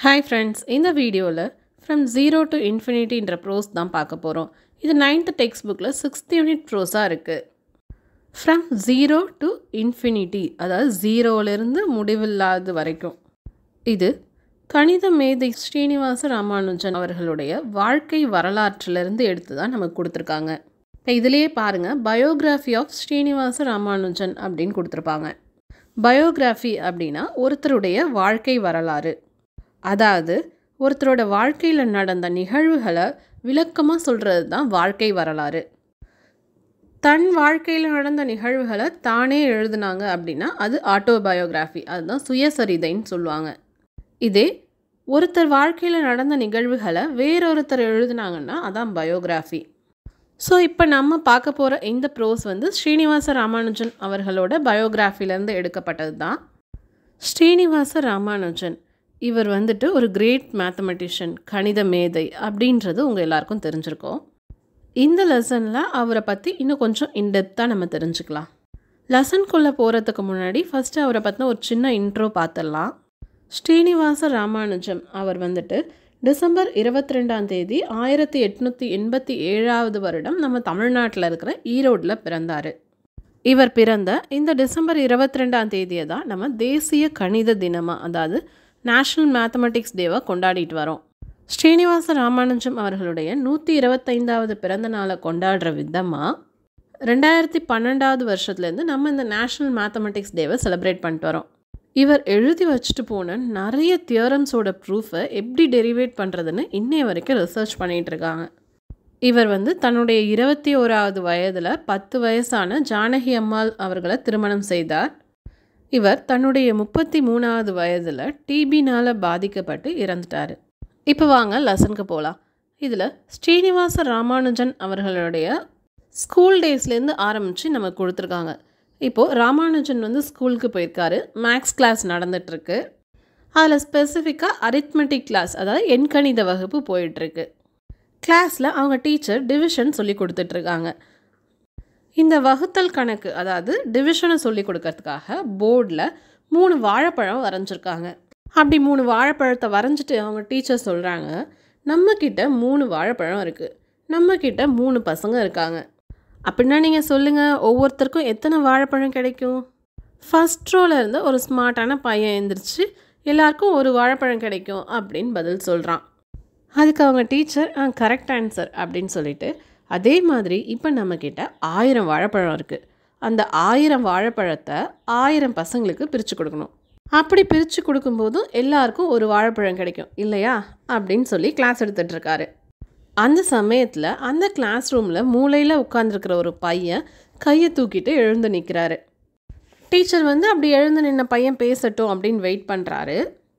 hi friends இந்த வீடியோவில் from zero to இன்ஃபினிட்டின்ற ப்ரோஸ் தான் பார்க்க போகிறோம் இது நைன்த் டெக்ஸ்ட் புக்கில் சிக்ஸ்த் யூனிட் ப்ரோஸாக இருக்குது ஃப்ரம் ஜீரோ டு இன்ஃபினிட்டி அதாவது ஜீரோலேருந்து முடிவில்லாது வரைக்கும் இது கணித மேதை ஸ்ரீனிவாச ராமானுஜன் அவர்களுடைய வாழ்க்கை வரலாற்றிலிருந்து எடுத்து தான் நமக்கு கொடுத்துருக்காங்க இப்போ இதிலேயே பாருங்கள் பயோகிராஃபி ஆஃப் ஸ்ரீனிவாச ராமானுஜன் அப்படின்னு கொடுத்துருப்பாங்க பயோகிராஃபி அப்படின்னா ஒருத்தருடைய வாழ்க்கை வரலாறு அதாவது ஒருத்தரோட வாழ்க்கையில் நடந்த நிகழ்வுகளை விளக்கமாக சொல்கிறது தான் வாழ்க்கை வரலாறு தன் வாழ்க்கையில் நடந்த நிகழ்வுகளை தானே எழுதுனாங்க அப்படின்னா அது ஆட்டோபயோகிராஃபி அதுதான் சுயசரிதைன்னு சொல்லுவாங்க இதே ஒருத்தர் வாழ்க்கையில் நடந்த நிகழ்வுகளை வேறொருத்தர் எழுதுனாங்கன்னா அதான் பயோகிராஃபி ஸோ இப்போ நம்ம பார்க்க போகிற இந்த ப்ரோஸ் வந்து ஸ்ரீனிவாச ராமானுஜன் அவர்களோட பயோகிராஃபிலேருந்து எடுக்கப்பட்டது தான் ஸ்ரீனிவாச ராமானுஜன் இவர் வந்துட்டு ஒரு கிரேட் மேத்தமெட்டிஷியன் கணித மேதை அப்படின்றது உங்கள் எல்லாருக்கும் தெரிஞ்சிருக்கோம் இந்த லெசனில் அவரை பற்றி இன்னும் கொஞ்சம் இன்டெப்த்தாக நம்ம தெரிஞ்சுக்கலாம் லெசன்குள்ளே போகிறதுக்கு முன்னாடி ஃபஸ்ட்டு அவரை பற்றின ஒரு சின்ன இன்ட்ரோ பார்த்துடலாம் ஸ்ரீனிவாச ராமானுஜம் அவர் வந்துட்டு டிசம்பர் இருபத்தி ரெண்டாம் தேதி ஆயிரத்தி எட்நூற்றி எண்பத்தி ஏழாவது வருடம் நம்ம தமிழ்நாட்டில் இருக்கிற ஈரோட்டில் பிறந்தார் இவர் பிறந்த இந்த டிசம்பர் இருபத்தி ரெண்டாம் தேதியை தான் நம்ம தேசிய கணித தினமாக அதாவது நேஷ்னல் மேத்தமெட்டிக்ஸ் டேவாக கொண்டாடிட்டு வரோம் ஸ்ரீனிவாச ராமானுஜம் அவர்களுடைய நூற்றி இருபத்தைந்தாவது பிறந்த நாளை கொண்டாடுற விதமாக ரெண்டாயிரத்தி பன்னெண்டாவது வருஷத்துலேருந்து நம்ம இந்த நேஷ்னல் மேத்தமெட்டிக்ஸ் டேவை செலிப்ரேட் பண்ணிட்டு வரோம் இவர் எழுதி வச்சுட்டு போன நிறைய தியரம்ஸோட ப்ரூஃபை எப்படி டெரிவேட் பண்ணுறதுன்னு இன்னைய வரைக்கும் ரிசர்ச் பண்ணிகிட்டு இருக்காங்க இவர் வந்து தன்னுடைய இருபத்தி ஓராவது வயதில் பத்து வயசான ஜானகி அம்மாள் அவர்களை திருமணம் செய்தார் இவர் தன்னுடைய முப்பத்தி மூணாவது வயதில் டிபினால் பாதிக்கப்பட்டு இறந்துட்டார் இப்போ வாங்க லெசனுக்கு போகலாம் இதில் ஸ்ரீனிவாச ராமானுஜன் அவர்களுடைய ஸ்கூல் டேஸ்லேருந்து ஆரம்பித்து நமக்கு கொடுத்துருக்காங்க இப்போது ராமானுஜன் வந்து ஸ்கூலுக்கு போயிருக்காரு மேக்ஸ் கிளாஸ் நடந்துகிட்ருக்கு அதில் ஸ்பெசிஃபிக்காக அரித்மெட்டிக் கிளாஸ் அதாவது எண்கணித வகுப்பு போயிட்டுருக்கு கிளாஸில் அவங்க டீச்சர் டிவிஷன் சொல்லி கொடுத்துட்ருக்காங்க இந்த வகுத்தல் கணக்கு அதாவது டிவிஷனை சொல்லி கொடுக்கறதுக்காக போர்டில் மூணு வாழைப்பழம் வரைஞ்சிருக்காங்க அப்படி மூணு வாழைப்பழத்தை வரைஞ்சிட்டு அவங்க டீச்சர் சொல்கிறாங்க நம்மக்கிட்ட மூணு வாழைப்பழம் இருக்குது நம்மக்கிட்ட மூணு பசங்க இருக்காங்க அப்படின்னா நீங்கள் சொல்லுங்கள் ஒவ்வொருத்தருக்கும் எத்தனை வாழைப்பழம் கிடைக்கும் ஃபஸ்ட் ரோவில் இருந்து ஒரு ஸ்மார்ட்டான பையன் எழுந்திரிச்சு எல்லாருக்கும் ஒரு வாழைப்பழம் கிடைக்கும் அப்படின்னு பதில் சொல்கிறான் அதுக்கு அவங்க டீச்சர் ஆ கரெக்ட் ஆன்சர் அப்படின்னு சொல்லிட்டு அதே மாதிரி இப்போ நம்மக்கிட்ட ஆயிரம் வாழைப்பழம் இருக்குது அந்த ஆயிரம் வாழைப்பழத்தை ஆயிரம் பசங்களுக்கு பிரித்து கொடுக்கணும் அப்படி பிரித்து கொடுக்கும்போதும் எல்லாருக்கும் ஒரு வாழைப்பழம் கிடைக்கும் இல்லையா அப்படின்னு சொல்லி கிளாஸ் எடுத்துகிட்டு இருக்காரு அந்த சமயத்தில் அந்த கிளாஸ் ரூமில் மூளையில் உட்காந்துருக்கிற ஒரு பையன் கையை தூக்கிட்டு எழுந்து நிற்கிறாரு டீச்சர் வந்து அப்படி எழுந்து நின்ன பையன் பேசட்டும் அப்படின்னு வெயிட் பண்ணுறாரு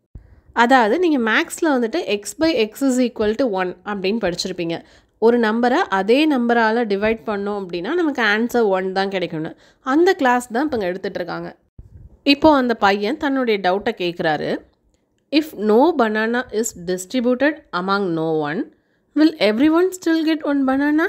அதாவது நீங்கள் மேக்ஸில் வந்துட்டு x by x is equal to one அப்படின்னு படிச்சிருப்பீங்க ஒரு நம்பரை அதே நம்பரால் டிவைட் பண்ணோம் அப்படின்னா நமக்கு ஆன்சர் ஒன் தான் கிடைக்கும்னு அந்த கிளாஸ் தான் இப்போ இங்கே எடுத்துகிட்ருக்காங்க இப்போது அந்த பையன் தன்னுடைய டவுட்டை கேட்குறாரு if no banana is distributed among no one will every one still get one banana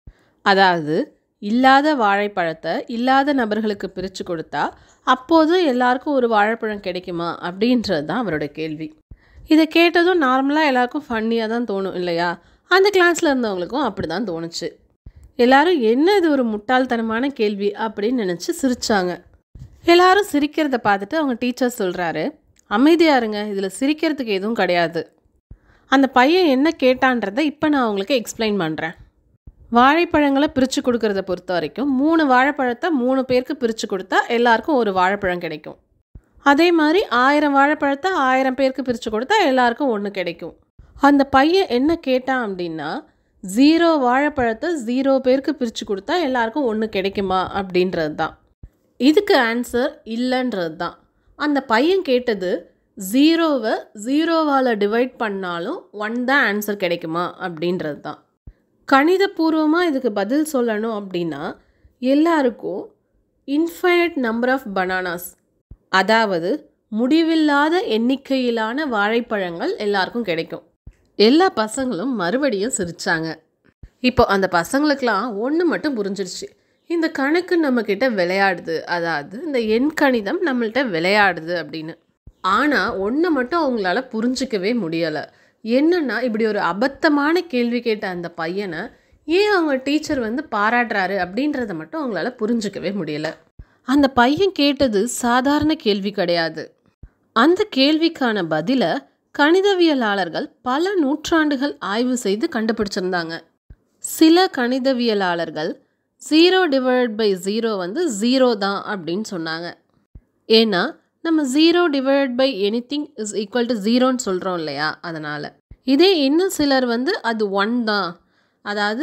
அதாவது இல்லாத வாழைப்பழத்தை இல்லாத நபர்களுக்கு பிரித்து கொடுத்தா அப்போது எல்லாருக்கும் ஒரு வாழைப்பழம் கிடைக்குமா அப்படின்றது தான் அவரோட கேள்வி இதை கேட்டதும் நார்மலாக எல்லாருக்கும் ஃபன்னியாக தான் தோணும் இல்லையா அந்த கிளாஸில் இருந்தவங்களுக்கும் அப்படி தான் தோணுச்சு எல்லாரும் என்ன இது ஒரு முட்டாள்தனமான கேள்வி அப்படின்னு நினச்சி சிரித்தாங்க எல்லாரும் சிரிக்கிறத பார்த்துட்டு அவங்க டீச்சர் சொல்கிறாரு அமைதியாக இருங்க இதில் சிரிக்கிறதுக்கு எதுவும் கிடையாது அந்த பையன் என்ன கேட்டான்றதை இப்போ நான் உங்களுக்கு எக்ஸ்பிளைன் பண்ணுறேன் வாழைப்பழங்களை பிரித்து கொடுக்கறத பொறுத்த வரைக்கும் மூணு வாழைப்பழத்தை மூணு பேருக்கு பிரித்து கொடுத்தா எல்லாருக்கும் ஒரு வாழைப்பழம் கிடைக்கும் அதே மாதிரி ஆயிரம் வாழைப்பழத்தை ஆயிரம் பேருக்கு பிரித்து கொடுத்தா எல்லாருக்கும் ஒன்று கிடைக்கும் அந்த பையன் என்ன கேட்டான் அப்படின்னா ஜீரோ வாழைப்பழத்தை ஜீரோ பேருக்கு பிரித்து கொடுத்தா எல்லாருக்கும் ஒன்று கிடைக்குமா அப்படின்றது தான் இதுக்கு ஆன்சர் இல்லைன்றது தான் அந்த பையன் கேட்டது ஜீரோவை ஜீரோவால் டிவைட் பண்ணாலும் ஒன் தான் ஆன்சர் கிடைக்குமா அப்படின்றது தான் கணிதபூர்வமாக இதுக்கு பதில் சொல்லணும் அப்படின்னா எல்லாருக்கும் இன்ஃபைனட் நம்பர் ஆஃப் பனானாஸ் அதாவது முடிவில்லாத எண்ணிக்கையிலான வாழைப்பழங்கள் எல்லாருக்கும் கிடைக்கும் எல்லா பசங்களும் மறுபடியும் சிரித்தாங்க இப்போ அந்த பசங்களுக்கெலாம் ஒன்று மட்டும் புரிஞ்சிருச்சு இந்த கணக்கு நம்மக்கிட்ட விளையாடுது அதாவது இந்த எண் கணிதம் நம்மள்கிட்ட விளையாடுது அப்படின்னு ஆனால் ஒன்றை மட்டும் அவங்களால புரிஞ்சிக்கவே முடியலை என்னன்னா இப்படி ஒரு அபத்தமான கேள்வி கேட்ட அந்த பையனை ஏன் அவங்க டீச்சர் வந்து பாராட்டுறாரு அப்படின்றத மட்டும் அவங்களால புரிஞ்சிக்கவே முடியல அந்த பையன் கேட்டது சாதாரண கேள்வி கிடையாது அந்த கேள்விக்கான பதிலை கணிதவியலாளர்கள் பல நூற்றாண்டுகள் ஆய்வு செய்து கண்டுபிடிச்சிருந்தாங்க சில கணிதவியலாளர்கள் ஜீரோ டிவைட் பை ஜீரோ வந்து ஜீரோ தான் அப்படின்னு சொன்னாங்க ஏன்னா நம்ம zero divide by any thing is equal to ஜீரோன்னு சொல்கிறோம் இல்லையா அதனால் இதே இன்னும் சிலர் வந்து அது ஒன் தான் அதாவது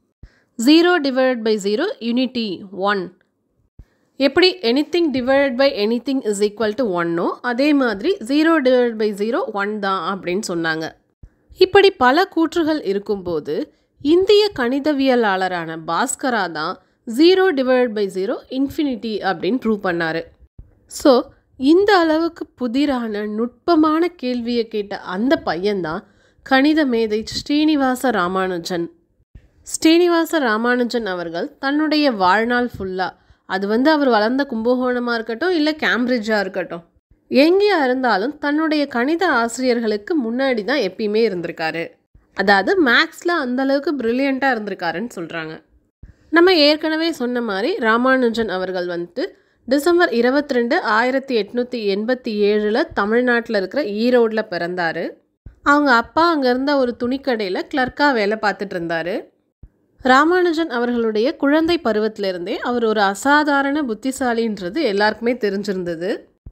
zero divide by zero unity one எப்படி anything divide by anything is equal to ஒன்னோ அதே மாதிரி zero divide by zero one தான் அப்படின்னு சொன்னாங்க இப்படி பல கூற்றுகள் இருக்கும்போது இந்திய கணிதவியலாளரான பாஸ்கரா தான் zero divide by zero infinity அப்படின்னு ப்ரூவ் பண்ணார் ஸோ இந்த அளவுக்கு புதிரான நுட்பமான கேள்வியை கேட்ட அந்த பையன்தான் கணித மேதை ஸ்ரீனிவாச ராமானுஜன் ஸ்ரீனிவாச ராமானுஜன் அவர்கள் தன்னுடைய வாழ்நாள் ஃபுல்லாக அது வந்து அவர் வளர்ந்த கும்பகோணமாக இருக்கட்டும் இல்லை கேம்பிரிட்ஜாக இருக்கட்டும் எங்கேயா இருந்தாலும் தன்னுடைய கணித ஆசிரியர்களுக்கு முன்னாடி தான் எப்பயுமே இருந்திருக்காரு அதாவது மேக்ஸில் அந்தளவுக்கு ப்ரில்லியண்ட்டாக இருந்திருக்காருன்னு சொல்கிறாங்க நம்ம ஏற்கனவே சொன்ன மாதிரி ராமானுஜன் அவர்கள் வந்துட்டு டிசம்பர் இருபத்தி ரெண்டு ஆயிரத்தி எட்நூற்றி எண்பத்தி ஏழில் தமிழ்நாட்டில் இருக்கிற ஈரோடில் பிறந்தார் அவங்க அப்பா அங்கே இருந்த ஒரு துணிக்கடையில் கிளர்க்காக வேலை பார்த்துட்டு இருந்தார் ராமானுஜன் அவர்களுடைய குழந்தை பருவத்திலிருந்தே அவர் ஒரு அசாதாரண புத்திசாலின்றது எல்லாருக்குமே தெரிஞ்சிருந்தது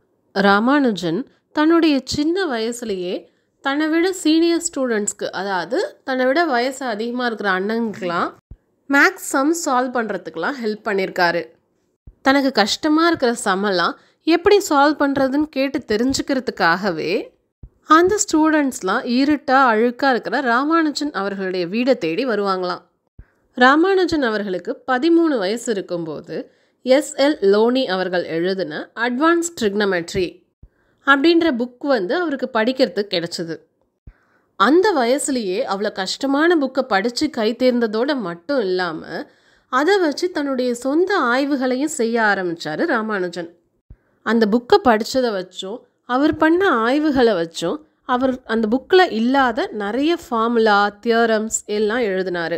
ராமானுஜன் தன்னுடைய சின்ன வயசுலேயே தன்னை விட சீனியர் ஸ்டூடெண்ட்ஸ்க்கு அதாவது தன்னை விட வயசு அதிகமாக இருக்கிற அண்ணனுக்கெலாம் மேக்ஸ் சம் சால்வ் பண்ணுறதுக்கெலாம் ஹெல்ப் பண்ணியிருக்காரு தனக்கு கஷ்டமாக இருக்கிற சம்மெல்லாம் எப்படி சால்வ் பண்ணுறதுன்னு கேட்டு தெரிஞ்சுக்கிறதுக்காகவே அந்த ஸ்டூடெண்ட்ஸ்லாம் இருட்டாக அழுக்காக இருக்கிற ராமானுஜன் அவர்களுடைய வீடை தேடி வருவாங்களாம் ராமானுஜன் அவர்களுக்கு பதிமூணு வயசு இருக்கும்போது எஸ்எல் லோனி அவர்கள் எழுதின அட்வான்ஸ் ட்ரிக்னமெட்ரி அப்படின்ற புக் வந்து அவருக்கு படிக்கிறதுக்கு கிடைச்சிது அந்த வயசுலேயே அவ்வளோ கஷ்டமான புக்கை படித்து கை தேர்ந்ததோடு மட்டும் இல்லாமல் அதை வச்சு தன்னுடைய சொந்த ஆய்வுகளையும் செய்ய ஆரம்பித்தார் ராமானுஜன் அந்த புக்கை படித்ததை வச்சும் அவர் பண்ண ஆய்வுகளை வச்சும் அவர் அந்த புக்கில் இல்லாத நிறைய ஃபார்முலா தியரம்ஸ் எல்லாம் எழுதினார்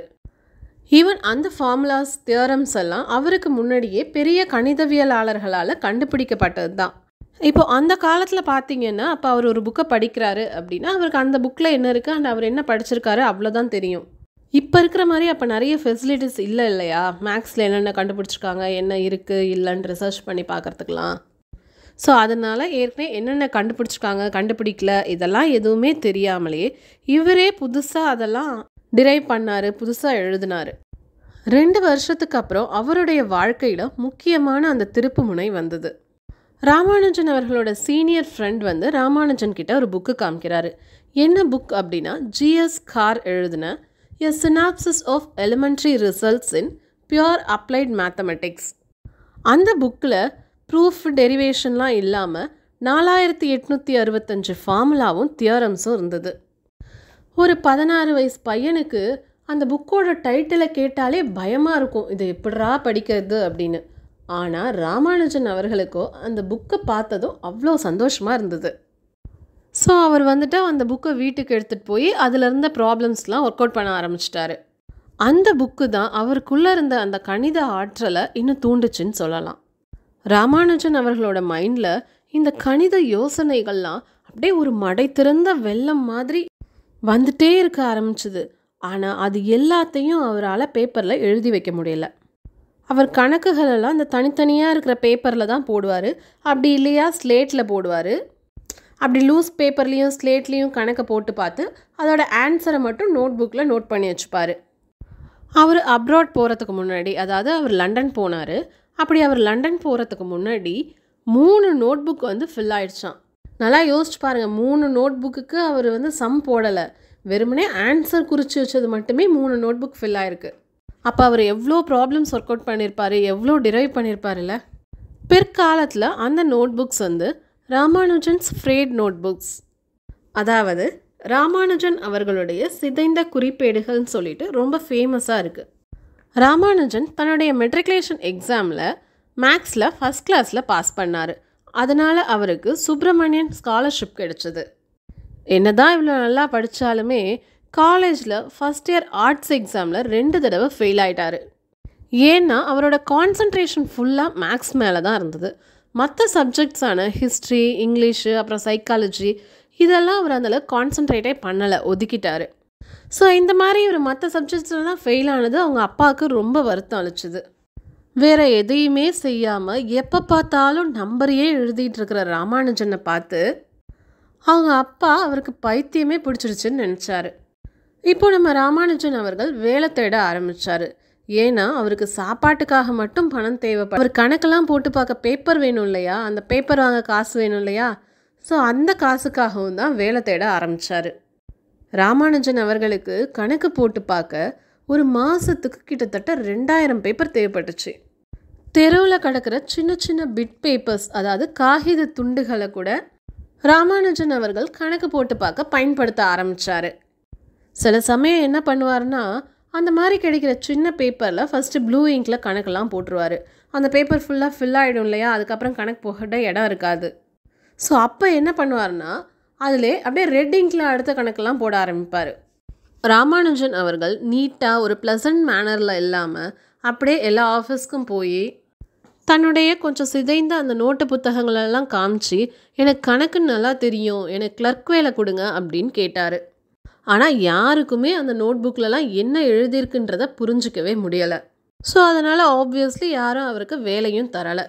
ஈவன் அந்த ஃபார்முலாஸ் தியரம்ஸ் எல்லாம் அவருக்கு முன்னாடியே பெரிய கணிதவியலாளர்களால் கண்டுபிடிக்கப்பட்டது தான் இப்போ அந்த காலத்தில் பார்த்தீங்கன்னா அப்போ அவர் ஒரு புக்கை படிக்கிறாரு அப்படின்னா அவருக்கு அந்த புக்கில் என்ன இருக்குது அண்ட் அவர் என்ன படிச்சிருக்காரு அவ்வளோதான் தெரியும் இப்போ இருக்கிற மாதிரி அப்போ நிறைய ஃபெசிலிட்டிஸ் இல்லை இல்லையா மேக்ஸில் என்னென்ன கண்டுபிடிச்சிருக்காங்க என்ன இருக்குது இல்லைன்னு ரிசர்ச் பண்ணி பார்க்குறதுக்கெலாம் ஸோ அதனால் ஏற்கனவே என்னென்ன கண்டுபிடிச்சிருக்காங்க கண்டுபிடிக்கல இதெல்லாம் எதுவுமே தெரியாமலே இவரே புதுசாக அதெல்லாம் டிரைவ் பண்ணார் புதுசாக எழுதினார் ரெண்டு வருஷத்துக்கு அப்புறம் அவருடைய வாழ்க்கையில் முக்கியமான அந்த திருப்பு முனை வந்தது ராமானுஜன் அவர்களோட சீனியர் ஃப்ரெண்ட் வந்து ராமானுஜன் கிட்ட ஒரு புக்கு காமிக்கிறாரு என்ன புக் அப்படின்னா ஜிஎஸ் கார் எழுதின a synopsis of elementary results in pure applied mathematics அந்த புக்கில் ப்ரூஃப் டெரிவேஷன்லாம் இல்லாமல் நாலாயிரத்தி எட்நூற்றி அறுபத்தஞ்சு ஃபார்முலாவும் தியரம்ஸும் இருந்தது ஒரு பதினாறு வயசு பையனுக்கு அந்த புக்கோட டைட்டிலை கேட்டாலே பயமாக இருக்கும் இதை எப்படிரா படிக்கிறது அப்படின்னு ஆனால் ராமானுஜன் அவர்களுக்கோ அந்த புக்கை பார்த்ததும் அவ்வளோ சந்தோஷமாக இருந்தது ஸோ அவர் வந்துட்டு அந்த புக்கை வீட்டுக்கு எடுத்துகிட்டு போய் அதில் இருந்த ப்ராப்ளம்ஸ்லாம் ஒர்க் அவுட் பண்ண ஆரம்பிச்சிட்டாரு அந்த புக்கு தான் அவருக்குள்ளே இருந்த அந்த கணித ஆற்றலை இன்னும் தூண்டுச்சுன்னு சொல்லலாம் ராமானுஜன் அவர்களோட மைண்டில் இந்த கணித யோசனைகள்லாம் அப்படியே ஒரு மடை திறந்த வெள்ளம் மாதிரி வந்துட்டே இருக்க ஆரம்பிச்சுது ஆனால் அது எல்லாத்தையும் அவரால் பேப்பரில் எழுதி வைக்க முடியல அவர் கணக்குகளெல்லாம் இந்த தனித்தனியாக இருக்கிற பேப்பரில் தான் போடுவார் அப்படி இல்லையா ஸ்லேட்டில் போடுவார் அப்படி லூஸ் பேப்பர்லேயும் ஸ்லேட்லேயும் கணக்கை போட்டு பார்த்து அதோட ஆன்சரை மட்டும் நோட் புக்கில் நோட் பண்ணி வச்சுப்பார் அவர் அப்ராட் போகிறதுக்கு முன்னாடி அதாவது அவர் லண்டன் போனார் அப்படி அவர் லண்டன் போகிறதுக்கு முன்னாடி மூணு நோட் புக் வந்து ஃபில் ஆயிடுச்சான் நல்லா யோசிச்சு பாருங்கள் மூணு நோட் புக்குக்கு அவர் வந்து சம் போடலை வெறுமனே ஆன்சர் குறித்து வச்சது மட்டுமே மூணு நோட் புக் ஃபில் ஆயிருக்கு அப்போ அவர் எவ்வளோ ப்ராப்ளம்ஸ் ஒர்க் அவுட் பண்ணியிருப்பாரு எவ்வளோ டிரைவ் பண்ணியிருப்பாருல்ல பிற்காலத்தில் அந்த நோட் புக்ஸ் வந்து ராமானுஜன்ஸ் ஃப்ரேட் நோட் புக்ஸ் அதாவது ராமானுஜன் அவர்களுடைய சிதைந்த குறிப்பேடுகள்னு சொல்லிட்டு ரொம்ப ஃபேமஸாக இருக்குது ராமானுஜன் தன்னுடைய மெட்ரிகுலேஷன் எக்ஸாமில் மேக்ஸில் ஃபஸ்ட் கிளாஸில் பாஸ் பண்ணார் அதனால் அவருக்கு சுப்பிரமணியன் ஸ்காலர்ஷிப் கிடைச்சது என்னதான் இவ்வளோ நல்லா படித்தாலுமே காலேஜில் ஃபஸ்ட் இயர் ஆர்ட்ஸ் எக்ஸாமில் ரெண்டு தடவை ஃபெயில் ஆயிட்டாரு ஏன்னா அவரோட கான்சன்ட்ரேஷன் ஃபுல்லாக மேக்ஸ் மேலே தான் இருந்தது மற்ற சப்ஜெக்ட்ஸான ஹிஸ்ட்ரி இங்கிலீஷு அப்புறம் சைக்காலஜி இதெல்லாம் அவர் அதில் கான்சன்ட்ரேட்டே பண்ணலை ஒதுக்கிட்டாரு ஸோ இந்த மாதிரி ஒரு மற்ற சப்ஜெக்ட்ஸ்லாம் ஃபெயில் ஆனது அவங்க அப்பாவுக்கு ரொம்ப வருத்தம் அளிச்சுது வேற எதையுமே செய்யாமல் எப்போ பார்த்தாலும் நம்பரையே எழுதிட்டு இருக்கிற ராமானுஜனை பார்த்து அவங்க அப்பா அவருக்கு பைத்தியமே பிடிச்சிருச்சுன்னு நினச்சாரு இப்போ நம்ம ராமானுஜன் அவர்கள் வேலை தேட ஆரம்பிச்சாரு ஏன்னா அவருக்கு சாப்பாட்டுக்காக மட்டும் பணம் தேவைப்படும் அவர் கணக்கெல்லாம் போட்டு பார்க்க பேப்பர் வேணும் இல்லையா அந்த பேப்பர் வாங்க காசு வேணும் இல்லையா ஸோ அந்த காசுக்காகவும் தான் வேலை தேட ஆரம்பிச்சாரு ராமானுஜன் அவர்களுக்கு கணக்கு போட்டு பார்க்க ஒரு மாதத்துக்கு கிட்டத்தட்ட ரெண்டாயிரம் பேப்பர் தேவைப்பட்டுச்சு தெருவில் கிடக்கிற சின்ன சின்ன பிட் பேப்பர்ஸ் அதாவது காகித துண்டுகளை கூட ராமானுஜன் அவர்கள் கணக்கு போட்டு பார்க்க பயன்படுத்த ஆரம்பித்தார் சில சமயம் என்ன பண்ணுவாருன்னா அந்த மாதிரி கிடைக்கிற சின்ன பேப்பரில் ஃபஸ்ட்டு ப்ளூ இங்கில் கணக்கெல்லாம் போட்டுருவார் அந்த பேப்பர் ஃபுல்லாக ஃபில் ஆகிடும் இல்லையா அதுக்கப்புறம் கணக்கு போகிட்ட இடம் இருக்காது ஸோ அப்போ என்ன பண்ணுவார்னா அதிலே அப்படியே ரெட் இங்கில் அடுத்த கணக்கெல்லாம் போட ஆரம்பிப்பார் ராமானுஜன் அவர்கள் நீட்டாக ஒரு ப்ளசன்ட் மேனரில் இல்லாமல் அப்படியே எல்லா ஆஃபீஸ்க்கும் போய் தன்னுடைய கொஞ்சம் சிதைந்த அந்த நோட்டு புத்தகங்களெல்லாம் காமிச்சு எனக்கு கணக்கு நல்லா தெரியும் எனக்கு கிளர்க் வேலை கொடுங்க அப்படின்னு கேட்டார் ஆனால் யாருக்குமே அந்த நோட் புக்லலாம் என்ன எழுதியிருக்குன்றத புரிஞ்சிக்கவே முடியலை ஸோ அதனால் ஆப்வியஸ்லி யாரும் அவருக்கு வேலையும் தரலை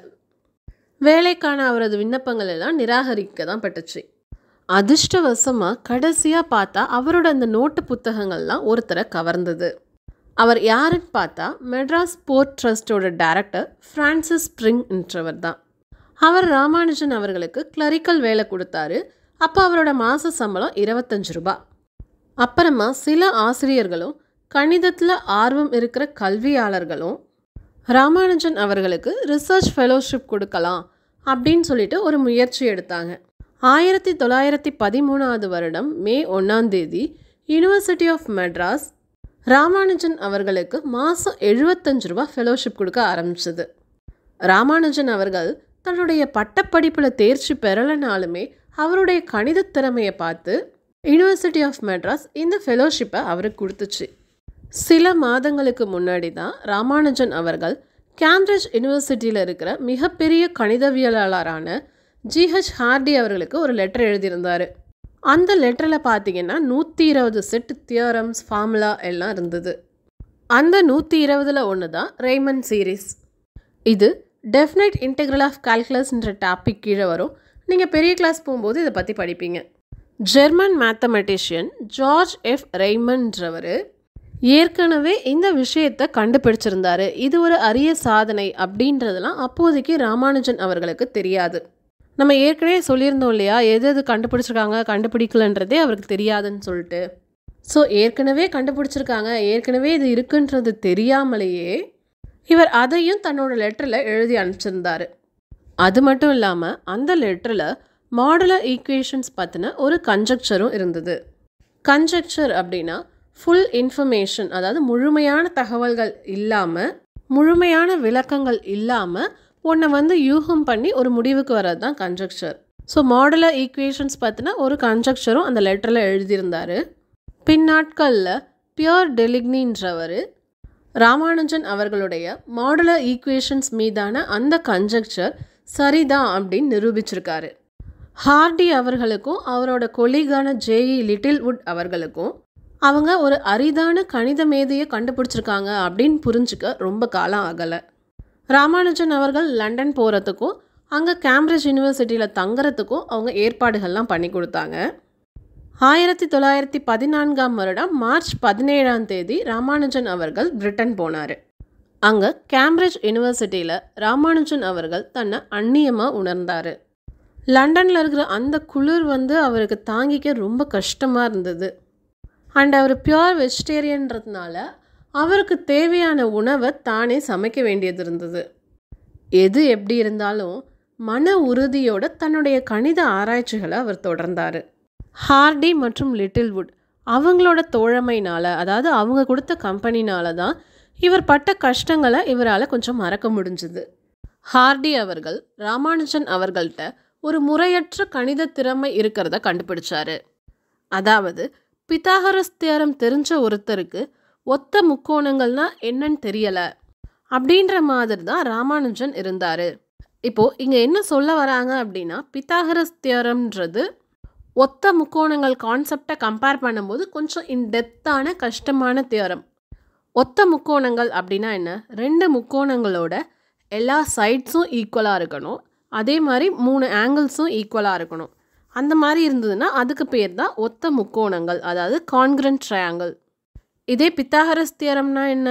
வேலைக்கான அவரது விண்ணப்பங்கள் எல்லாம் நிராகரிக்க தான் பட்டுச்சு அதிர்ஷ்டவசமாக கடைசியாக பார்த்தா அவரோட அந்த நோட்டு புத்தகங்கள்லாம் ஒருத்தரை கவர்ந்தது அவர் யாருன்னு பார்த்தா மெட்ராஸ் போர்ட் ட்ரஸ்டோட டைரக்டர் ஃப்ரான்சிஸ் ஸ்ப்ரிங் என்றவர் தான் அவர் ராமானுஜன் அவர்களுக்கு கிளரிக்கல் வேலை கொடுத்தாரு அப்போ அவரோட மாத சம்பளம் இருபத்தஞ்சு ரூபாய் அப்புறமா சில ஆசிரியர்களும் கணிதத்தில் ஆர்வம் இருக்கிற கல்வியாளர்களும் ராமானுஜன் அவர்களுக்கு ரிசர்ச் ஃபெலோஷிப் கொடுக்கலாம் அப்படின்னு சொல்லிட்டு ஒரு முயற்சி எடுத்தாங்க ஆயிரத்தி தொள்ளாயிரத்தி பதிமூணாவது வருடம் மே ஒன்றாம் தேதி யூனிவர்சிட்டி ஆஃப் மெட்ராஸ் ராமானுஜன் அவர்களுக்கு மாதம் எழுபத்தஞ்சு ரூபா ஃபெலோஷிப் கொடுக்க ஆரம்பிச்சது ராமானுஜன் அவர்கள் தன்னுடைய பட்டப்படிப்பில் தேர்ச்சி பெறலைனாலுமே அவருடைய கணித திறமையை பார்த்து யூனிவர்சிட்டி ஆஃப் மெட்ராஸ் இந்த ஃபெலோஷிப்பை அவருக்கு கொடுத்துச்சு சில மாதங்களுக்கு முன்னாடி தான் ராமானுஜன் அவர்கள் கேம்பிரிட்ஜ் யூனிவர்சிட்டியில் இருக்கிற மிகப்பெரிய கணிதவியலாளரான ஜிஹெச் ஹார்டி அவர்களுக்கு ஒரு லெட்டர் எழுதியிருந்தார் அந்த லெட்டரில் பார்த்தீங்கன்னா நூற்றி இருபது செட் தியரம்ஸ் ஃபார்முலா எல்லாம் இருந்தது அந்த நூற்றி இருபதில் ஒன்று தான் ரெய்மன் சீரீஸ் இது டெஃபினைட் இன்டெக்ரல் ஆஃப் கால்குலஸ்ன்ற டாபிக் கீழே வரும் நீங்கள் பெரிய கிளாஸ் போகும்போது இதை பற்றி படிப்பீங்க ஜெர்மன் மேத்தமெட்டிஷியன் ஜார்ஜ் எஃப் ரெய்மன்றவர் ஏற்கனவே இந்த விஷயத்தை கண்டுபிடிச்சிருந்தாரு இது ஒரு அரிய சாதனை அப்படின்றதெல்லாம் அப்போதைக்கு ராமானுஜன் அவர்களுக்கு தெரியாது நம்ம ஏற்கனவே சொல்லியிருந்தோம் இல்லையா எது எது கண்டுபிடிச்சிருக்காங்க கண்டுபிடிக்கலன்றதே அவருக்கு தெரியாதுன்னு சொல்லிட்டு ஸோ ஏற்கனவே கண்டுபிடிச்சிருக்காங்க ஏற்கனவே இது இருக்குன்றது தெரியாமலேயே இவர் அதையும் தன்னோட லெட்டரில் எழுதி அனுப்பிச்சிருந்தாரு அது மட்டும் இல்லாமல் அந்த லெட்டரில் மாடுலர் ஈக்குவேஷன்ஸ் பற்றின ஒரு கன்ஜெக்சரும் இருந்தது கன்ஜெக்சர் அப்படின்னா ஃபுல் இன்ஃபர்மேஷன் அதாவது முழுமையான தகவல்கள் இல்லாமல் முழுமையான விளக்கங்கள் இல்லாமல் உன்னை வந்து யூகம் பண்ணி ஒரு முடிவுக்கு வர்றது தான் கன்ஜெக்சர் ஸோ மாடுலர் ஈக்குவேஷன்ஸ் பற்றின ஒரு கன்ஜெக்சரும் அந்த லெட்டரில் எழுதியிருந்தார் பின்னாட்களில் பியோர் டெலிக்னின்றவர் ராமானுஜன் அவர்களுடைய மாடுலர் ஈக்குவேஷன்ஸ் மீதான அந்த கன்ஜெக்சர் சரிதான் அப்படின்னு நிரூபிச்சிருக்காரு ஹார்டி அவர்களுக்கும் அவரோட கொலிகான ஜேஇ லிட்டில் வுட் அவர்களுக்கும் அவங்க ஒரு அரிதான கணித மேதையை கண்டுபிடிச்சிருக்காங்க அப்படின்னு புரிஞ்சுக்க ரொம்ப காலம் ஆகலை ராமானுஜன் அவர்கள் லண்டன் போகிறதுக்கும் அங்கே கேம்பிரிட்ஜ் யூனிவர்சிட்டியில் தங்குறதுக்கும் அவங்க ஏற்பாடுகள்லாம் பண்ணி கொடுத்தாங்க ஆயிரத்தி தொள்ளாயிரத்தி பதினான்காம் வருடம் மார்ச் பதினேழாம் தேதி ராமானுஜன் அவர்கள் பிரிட்டன் போனார் அங்கே கேம்பிரிட்ஜ் யூனிவர்சிட்டியில் ராமானுஜன் அவர்கள் தன்னை அந்நியமாக உணர்ந்தார் லண்டனில் இருக்கிற அந்த குளிர் வந்து அவருக்கு தாங்கிக்க ரொம்ப கஷ்டமாக இருந்தது அண்ட் அவர் பியோர் வெஜிடேரியன்றதுனால அவருக்கு தேவையான உணவை தானே சமைக்க வேண்டியது இருந்தது எது எப்படி இருந்தாலும் மன உறுதியோட தன்னுடைய கணித ஆராய்ச்சிகளை அவர் தொடர்ந்தார் ஹார்டி மற்றும் லிட்டில்வுட் அவங்களோட தோழமைனால அதாவது அவங்க கொடுத்த கம்பெனினால தான் இவர் பட்ட கஷ்டங்களை இவரால் கொஞ்சம் மறக்க முடிஞ்சுது ஹார்டி அவர்கள் ராமானுஜன் அவர்கள்ட்ட ஒரு முறையற்ற கணித திறமை இருக்கிறத கண்டுபிடிச்சாரு அதாவது பித்தாகரஸ் தியரம் தெரிஞ்ச ஒருத்தருக்கு ஒத்த முக்கோணங்கள்னா என்னன்னு தெரியல அப்படின்ற மாதிரி தான் ராமானுஜன் இருந்தார் இப்போது இங்கே என்ன சொல்ல வராங்க அப்படின்னா பித்தாகரஸ் தியரம்ன்றது ஒத்த முக்கோணங்கள் கான்செப்டை கம்பேர் பண்ணும்போது கொஞ்சம் இன் டெப்த்தான கஷ்டமான தியரம் ஒத்த முக்கோணங்கள் அப்படின்னா என்ன ரெண்டு முக்கோணங்களோட எல்லா சைட்ஸும் ஈக்குவலாக இருக்கணும் அதே மாதிரி மூணு ஆங்கிள்ஸும் ஈக்குவலாக இருக்கணும் அந்த மாதிரி இருந்ததுன்னா அதுக்கு பேர் தான் ஒத்த முக்கோணங்கள் அதாவது கான்கிரண்ட் ட்ரையாங்கிள் இதே பித்தாகரஸ் தியரம்னா என்ன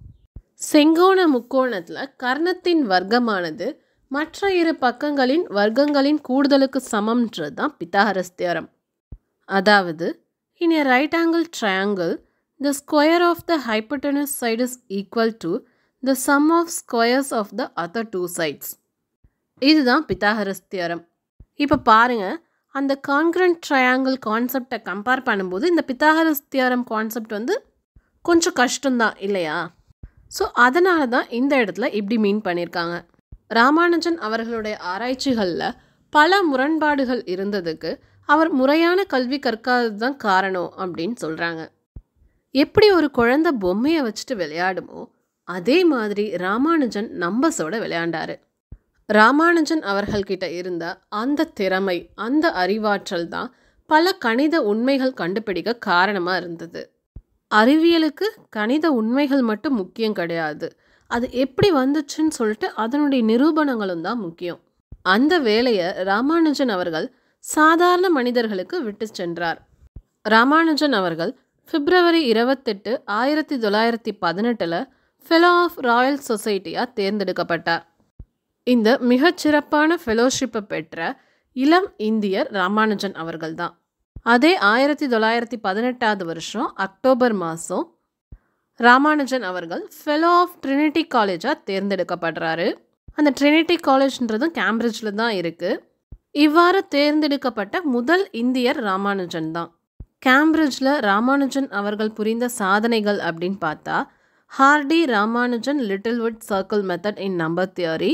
செங்கோண முக்கோணத்தில் கர்ணத்தின் வர்க்கமானது மற்ற இரு பக்கங்களின் வர்க்கங்களின் கூடுதலுக்கு சமம்ன்றது தான் பித்தாகரஸ் தியரம் அதாவது in a right angle triangle the square of the hypotenuse side is equal to the sum of squares of the other two sides இதுதான் பித்தாகரஸ் தியரம் இப்போ பாருங்கள் அந்த கான்கிரண்ட் ட்ரையாங்கிள் கான்செப்டை கம்பேர் பண்ணும்போது இந்த பித்தாகரஸ் தியரம் கான்செப்ட் வந்து கொஞ்சம் கஷ்டம்தான் இல்லையா ஸோ அதனால தான் இந்த இடத்துல இப்படி மீன் பண்ணியிருக்காங்க ராமானுஜன் அவர்களுடைய ஆராய்ச்சிகளில் பல முரண்பாடுகள் இருந்ததுக்கு அவர் முறையான கல்வி கற்காதது தான் காரணம் அப்படின்னு சொல்கிறாங்க எப்படி ஒரு குழந்தை பொம்மையை வச்சுட்டு விளையாடுமோ அதே மாதிரி ராமானுஜன் நம்பர்ஸோட விளையாண்டாரு ராமானுஜன் அவர்கள்கிட்ட இருந்த அந்த திறமை அந்த அறிவாற்றல் தான் பல கணித உண்மைகள் கண்டுபிடிக்க காரணமாக இருந்தது அறிவியலுக்கு கணித உண்மைகள் மட்டும் முக்கியம் கிடையாது அது எப்படி வந்துச்சுன்னு சொல்லிட்டு அதனுடைய நிரூபணங்களும் தான் முக்கியம் அந்த வேலையை ராமானுஜன் அவர்கள் சாதாரண மனிதர்களுக்கு விட்டு சென்றார் ராமானுஜன் அவர்கள் பிப்ரவரி இருபத்தெட்டு ஆயிரத்தி தொள்ளாயிரத்தி பதினெட்டில் ஃபெலோ ஆஃப் ராயல் சொசைட்டியாக தேர்ந்தெடுக்கப்பட்டார் இந்த மிகச்சிறப்பான ஃபெலோஷிப்பை பெற்ற இளம் இந்தியர் ராமானுஜன் அவர்கள்தான் அதே ஆயிரத்தி தொள்ளாயிரத்தி பதினெட்டாவது வருஷம் அக்டோபர் மாதம் ராமானுஜன் அவர்கள் ஃபெலோ ஆஃப் ட்ரினிட்டி காலேஜாக தேர்ந்தெடுக்கப்படுறாரு அந்த ட்ரினிட்டி காலேஜ்ன்றதும் கேம்பிரிட்ஜில் தான் இருக்குது இவ்வாறு தேர்ந்தெடுக்கப்பட்ட முதல் இந்தியர் ராமானுஜன் தான் கேம்பிரிட்ஜில் ராமானுஜன் அவர்கள் புரிந்த சாதனைகள் அப்படின்னு பார்த்தா Hardy Ramanujan Littlewood circle method in number theory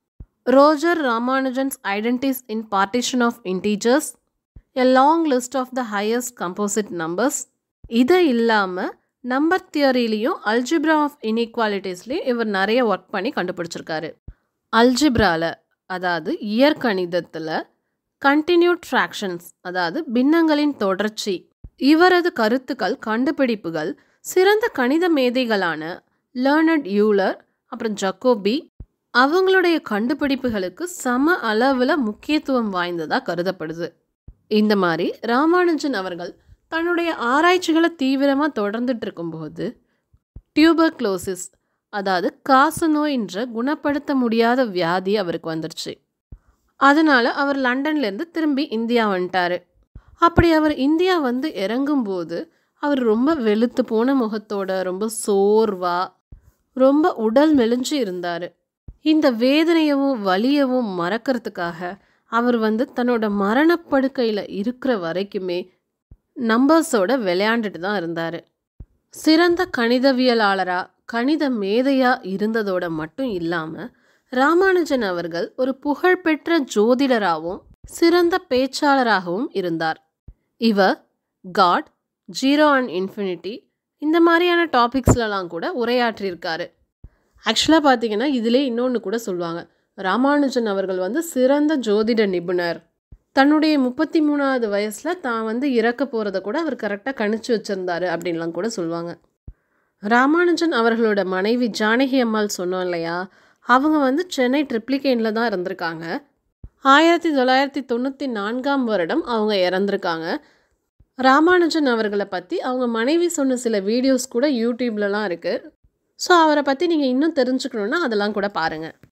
Roger Ramanujan's identities in partition of integers a long list of the highest composite numbers இது இல்லாமல் நம்பர் தியரிலையும் அல்ஜிப்ரா ஆஃப் இன்இக்வாலிட்டிஸ்லேயும் இவர் நிறைய ஒர்க் பண்ணி கண்டுபிடிச்சிருக்காரு அல்ஜிப்ராவில் அதாவது இயற்கணிதத்தில் கண்டினியூ ட்ராக்ஷன்ஸ் அதாவது பின்னங்களின் தொடர்ச்சி இவரது கருத்துக்கள் கண்டுபிடிப்புகள் சிறந்த கணித மேதைகளான லேர்னட் யூலர் அப்புறம் ஜக்கோபி அவங்களுடைய கண்டுபிடிப்புகளுக்கு சம அளவில் முக்கியத்துவம் வாய்ந்ததாக கருதப்படுது இந்த மாதிரி ராமானுஜன் அவர்கள் தன்னுடைய ஆராய்ச்சிகளை தீவிரமாக தொடர்ந்துட்டு இருக்கும்போது டியூபர்க்ளோசிஸ் அதாவது காச நோயின்ற குணப்படுத்த முடியாத வியாதி அவருக்கு வந்துருச்சு அதனால் அவர் லண்டன்லேருந்து திரும்பி இந்தியா வந்துட்டார் அப்படி அவர் இந்தியா வந்து இறங்கும்போது அவர் ரொம்ப வெளுத்து போன முகத்தோட ரொம்ப சோர்வா ரொம்ப உடல் மெலிஞ்சு இருந்தார் இந்த வேதனையவும் வலியவும் மறக்கிறதுக்காக அவர் வந்து தன்னோட மரணப்படுக்கையில் இருக்கிற வரைக்குமே நம்பர்ஸோட விளையாண்டுட்டு தான் இருந்தார் சிறந்த கணிதவியலாளராக கணித மேதையாக இருந்ததோட மட்டும் இல்லாமல் ராமானுஜன் அவர்கள் ஒரு புகழ்பெற்ற ஜோதிடராகவும் சிறந்த பேச்சாளராகவும் இருந்தார் இவர் காட் ஜீரோ அண்ட் இன்ஃபினிட்டி இந்த மாதிரியான டாபிக்ஸ்லலாம் கூட உரையாற்றியிருக்காரு ஆக்சுவலாக பார்த்தீங்கன்னா இதிலே இன்னொன்று கூட சொல்லுவாங்க ராமானுஜன் அவர்கள் வந்து சிறந்த ஜோதிட நிபுணர் தன்னுடைய முப்பத்தி மூணாவது வயசில் தான் வந்து இறக்க போகிறத கூட அவர் கரெக்டாக கணிச்சு வச்சுருந்தாரு அப்படின்லாம் கூட சொல்லுவாங்க ராமானுஜன் அவர்களோட மனைவி ஜானகி அம்மாள் சொன்னோம் இல்லையா அவங்க வந்து சென்னை ட்ரிப்ளிகேனில் தான் இருந்திருக்காங்க ஆயிரத்தி தொள்ளாயிரத்தி தொண்ணூற்றி நான்காம் வருடம் அவங்க இறந்துருக்காங்க ராமானுஜன் அவர்களை பற்றி அவங்க மனைவி சொன்ன சில வீடியோஸ் கூட யூடியூப்லலாம் இருக்குது ஸோ அவரை பற்றி நீங்கள் இன்னும் தெரிஞ்சுக்கணுன்னா அதெல்லாம் கூட பாருங்கள்